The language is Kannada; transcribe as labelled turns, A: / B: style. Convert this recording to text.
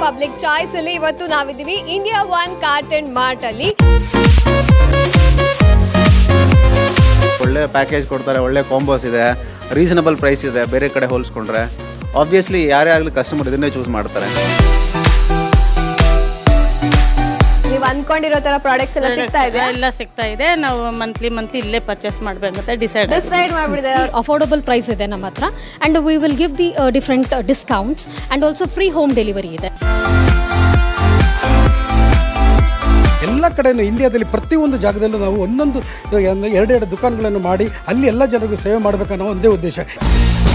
A: ಪಬ್ಲಿಕ್ ಚಾಯ್ಸ್ ಅಲ್ಲಿ ಇವತ್ತು ನಾವಿದ್ದೀವಿ India one cart and mart ಅಲ್ಲಿ
B: ಒಳ್ಳೆ ಪ್ಯಾಕೇಜ್ ಕೊಡ್ತಾರೆ ಒಳ್ಳೆ ಕಾಂಬೋಸ್ ಇದೆ ರೀಸನಬಲ್ ಪ್ರೈಸ್ ಇದೆ ಬೇರೆ ಕಡೆ ಹೋಲಿಸ್ಕೊಂಡ್ರೆ ಆಬ್ವಿಯಸ್ಲಿ ಯಾರೇ ಆಗಲಿ ಕಸ್ಟಮರ್ ಇದನ್ನೇ ಚೂಸ್ ಮಾಡ್ತಾರೆ
A: ನೀವು ಅನ್ಕೊಂಡಿರೋ ತರ ಪ್ರಾಡಕ್ಟ್ಸ್ ಎಲ್ಲ ಸಿಗ್ತಾ ಇದೆ
C: ಎಲ್ಲ ಸಿಗ್ತಾ ಇದೆ ನಾವು ಮಂತ್ಲಿ ಮಂತ್ಲಿ ಇಲ್ಲೇ ಪರ್ಚೇಸ್ ಮಾಡ್ಬೇಕಂತ ಡಿಸೈಡ್
A: ಡಿಸೈಡ್ ಮಾಡ್ಬಿಟ್ಟಿದ್ದಾರೆ
D: ಅಫೋರ್ಡಬಲ್ ಪ್ರೈಸ್ ಇದೆ ನಮ್ಮ ಹತ್ರ and we will give the different discounts and also free home delivery ಇದೆ
E: ಎಲ್ಲ ಕಡೆನೂ ಇಂಡಿಯಾದಲ್ಲಿ ಪ್ರತಿಯೊಂದು ಜಾಗದಲ್ಲೂ ನಾವು ಒಂದೊಂದು ಎರಡೆರಡು ದುಕಾನ್ಗಳನ್ನು ಮಾಡಿ ಅಲ್ಲಿ ಎಲ್ಲ ಜನರಿಗೂ ಸೇವೆ ಮಾಡಬೇಕನ್ನೋ ಒಂದೇ ಉದ್ದೇಶ